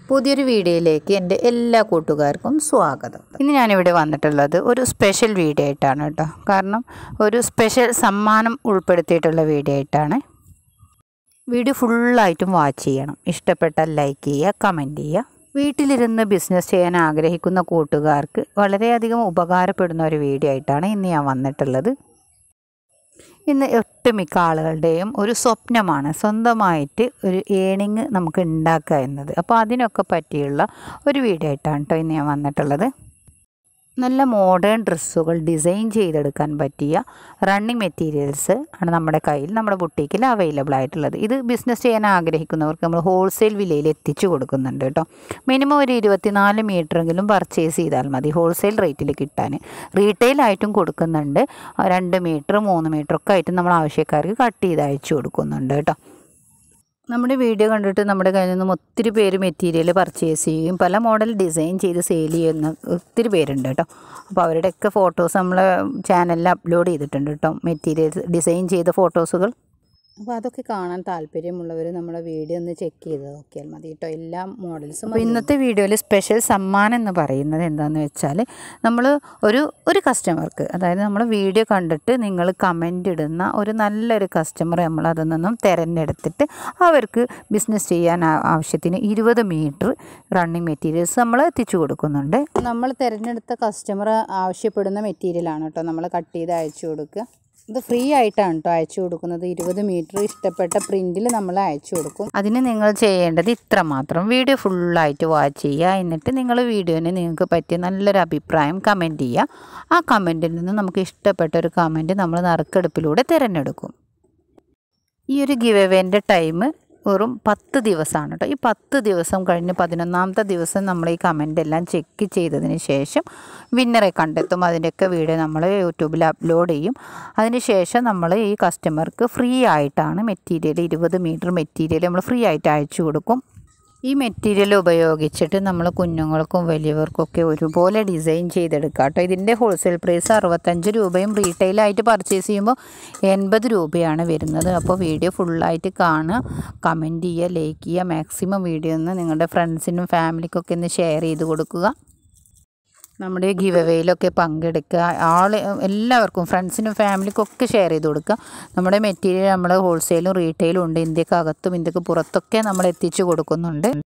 പുതിയൊരു വീഡിയോയിലേക്ക് എൻ്റെ എല്ലാ കൂട്ടുകാർക്കും സ്വാഗതം ഇന്ന് ഞാനിവിടെ വന്നിട്ടുള്ളത് ഒരു സ്പെഷ്യൽ വീഡിയോ ആയിട്ടാണ് കേട്ടോ കാരണം ഒരു സ്പെഷ്യൽ സമ്മാനം ഉൾപ്പെടുത്തിയിട്ടുള്ള വീഡിയോ ആയിട്ടാണ് വീഡിയോ ഫുള്ളായിട്ടും വാച്ച് ചെയ്യണം ഇഷ്ടപ്പെട്ടാൽ ലൈക്ക് ചെയ്യുക കമൻറ്റ് ചെയ്യുക വീട്ടിലിരുന്ന് ബിസിനസ് ചെയ്യാൻ ആഗ്രഹിക്കുന്ന കൂട്ടുകാർക്ക് വളരെയധികം ഉപകാരപ്പെടുന്ന ഒരു വീഡിയോ ആയിട്ടാണ് ഇന്ന് ഞാൻ വന്നിട്ടുള്ളത് ഇന്ന് ഒട്ടുമിക്ക ആളുകളുടെയും ഒരു സ്വപ്നമാണ് സ്വന്തമായിട്ട് ഒരു ഏണിങ് നമുക്ക് ഉണ്ടാക്കുക എന്നത് അപ്പോൾ അതിനൊക്കെ പറ്റിയുള്ള ഒരു വീഡിയോ ആയിട്ടാണ് കേട്ടോ ഇന്ന് ഞാൻ വന്നിട്ടുള്ളത് നല്ല മോഡേൺ ഡ്രസ്സുകൾ ഡിസൈൻ ചെയ്തെടുക്കാൻ പറ്റിയ റണ്ണിങ് മെറ്റീരിയൽസ് ആണ് നമ്മുടെ കയ്യിൽ നമ്മുടെ ബുട്ടീക്കിൽ അവൈലബിൾ ആയിട്ടുള്ളത് ഇത് ബിസിനസ് ചെയ്യാൻ ആഗ്രഹിക്കുന്നവർക്ക് നമ്മൾ ഹോൾസെയിൽ വിലയിൽ എത്തിച്ചു കൊടുക്കുന്നുണ്ട് കേട്ടോ മിനിമം ഒരു ഇരുപത്തിനാല് മീറ്ററെങ്കിലും പർച്ചേസ് ചെയ്താൽ മതി ഹോൾസെയിൽ റേറ്റിൽ കിട്ടാൻ റീറ്റെയിൽ ആയിട്ടും കൊടുക്കുന്നുണ്ട് രണ്ട് മീറ്റർ മൂന്ന് മീറ്റർ ഒക്കെ ആയിട്ട് നമ്മൾ ആവശ്യക്കാർക്ക് കട്ട് ചെയ്ത് അയച്ചു കൊടുക്കുന്നുണ്ട് കേട്ടോ നമ്മുടെ വീഡിയോ കണ്ടിട്ട് നമ്മുടെ കയ്യിൽ നിന്നും ഒത്തിരി പേര് മെറ്റീരിയൽ പർച്ചേസ് ചെയ്യുകയും പല മോഡൽ ഡിസൈൻ ചെയ്ത് സെയിൽ ചെയ്യുന്ന ഒത്തിരി പേരുണ്ട് കേട്ടോ അപ്പോൾ അവരുടെയൊക്കെ ഫോട്ടോസ് നമ്മൾ ചാനലിൽ അപ്ലോഡ് ചെയ്തിട്ടുണ്ട് കേട്ടോ മെറ്റീരിയൽസ് ഡിസൈൻ ചെയ്ത ഫോട്ടോസുകൾ അപ്പോൾ അതൊക്കെ കാണാൻ താല്പര്യമുള്ളവർ നമ്മുടെ വീഡിയോ ഒന്ന് ചെക്ക് ചെയ്ത് നോക്കിയാൽ മതി കേട്ടോ എല്ലാ മോഡൽസും അപ്പോൾ ഇന്നത്തെ വീഡിയോയിൽ സ്പെഷ്യൽ സമ്മാനം എന്ന് പറയുന്നത് എന്താണെന്ന് വെച്ചാൽ നമ്മൾ ഒരു ഒരു കസ്റ്റമർക്ക് അതായത് നമ്മൾ വീഡിയോ കണ്ടിട്ട് നിങ്ങൾ കമൻ്റ് ഇടുന്ന ഒരു നല്ലൊരു കസ്റ്റമർ നമ്മൾ അതിൽ നിന്നും തിരഞ്ഞെടുത്തിട്ട് അവർക്ക് ബിസിനസ് ചെയ്യാൻ ആ- ആവശ്യത്തിന് ഇരുപത് മീറ്റർ റണ്ണിങ് മെറ്റീരിയൽസ് നമ്മൾ എത്തിച്ചു കൊടുക്കുന്നുണ്ട് നമ്മൾ തിരഞ്ഞെടുത്ത കസ്റ്റമർ ആവശ്യപ്പെടുന്ന മെറ്റീരിയലാണ് കേട്ടോ നമ്മൾ കട്ട് ചെയ്ത് അയച്ചു കൊടുക്കുക ഇത് ഫ്രീ ആയിട്ടാണ് കേട്ടോ അയച്ചു കൊടുക്കുന്നത് ഇരുപത് മീറ്റർ ഇഷ്ടപ്പെട്ട പ്രിൻറ്റിൽ നമ്മൾ അയച്ചു കൊടുക്കും അതിന് നിങ്ങൾ ചെയ്യേണ്ടത് ഇത്ര മാത്രം വീഡിയോ ഫുള്ളായിട്ട് വാച്ച് ചെയ്യുക എന്നിട്ട് നിങ്ങൾ വീഡിയോന് നിങ്ങൾക്ക് പറ്റിയ നല്ലൊരു അഭിപ്രായം കമൻറ്റ് ചെയ്യുക ആ കമൻറ്റിൽ നിന്ന് നമുക്ക് ഇഷ്ടപ്പെട്ട ഒരു കമൻറ്റ് നമ്മൾ നറുക്കെടുപ്പിലൂടെ തിരഞ്ഞെടുക്കും ഈ ഒരു ഗിവ് എവേൻ്റെ ടൈം വെറും പത്ത് ദിവസമാണ് കേട്ടോ ഈ പത്ത് ദിവസം കഴിഞ്ഞ് പതിനൊന്നാമത്തെ ദിവസം നമ്മൾ ഈ കമൻ്റ് എല്ലാം ചെക്ക് ചെയ്തതിന് ശേഷം വിന്നറെ കണ്ടെത്തും അതിൻ്റെയൊക്കെ വീഡിയോ നമ്മൾ യൂട്യൂബിൽ അപ്ലോഡ് ചെയ്യും അതിന് ശേഷം നമ്മൾ ഈ കസ്റ്റമർക്ക് ഫ്രീ ആയിട്ടാണ് മെറ്റീരിയൽ ഇരുപത് മീറ്റർ മെറ്റീരിയൽ നമ്മൾ ഫ്രീ ആയിട്ട് അയച്ചു കൊടുക്കും ഈ മെറ്റീരിയൽ ഉപയോഗിച്ചിട്ട് നമ്മൾ കുഞ്ഞുങ്ങൾക്കും വലിയവർക്കൊക്കെ ഒരുപോലെ ഡിസൈൻ ചെയ്തെടുക്കുക കേട്ടോ ഇതിൻ്റെ ഹോൾസെയിൽ പ്രൈസ് അറുപത്തഞ്ച് രൂപയും റീറ്റെയിലായിട്ട് പർച്ചേസ് ചെയ്യുമ്പോൾ എൺപത് രൂപയാണ് വരുന്നത് അപ്പോൾ വീഡിയോ ഫുള്ളായിട്ട് കാണുക കമൻറ്റ് ചെയ്യുക ലൈക്ക് ചെയ്യുക മാക്സിമം വീഡിയോ ഒന്ന് നിങ്ങളുടെ ഫ്രണ്ട്സിനും ഫാമിലിക്കൊക്കെ ഒന്ന് ഷെയർ ചെയ്ത് കൊടുക്കുക നമ്മുടെ ഗിവ് അവയിലൊക്കെ പങ്കെടുക്കുക ആൾ എല്ലാവർക്കും ഫ്രണ്ട്സിനും ഫാമിലിക്കും ഒക്കെ ഷെയർ ചെയ്ത് കൊടുക്കുക നമ്മുടെ മെറ്റീരിയൽ നമ്മൾ ഹോൾസെയിലും റീറ്റെയിലും ഉണ്ട് ഇന്ത്യക്കകത്തും ഇന്ത്യക്ക് പുറത്തൊക്കെ നമ്മൾ എത്തിച്ചു കൊടുക്കുന്നുണ്ട്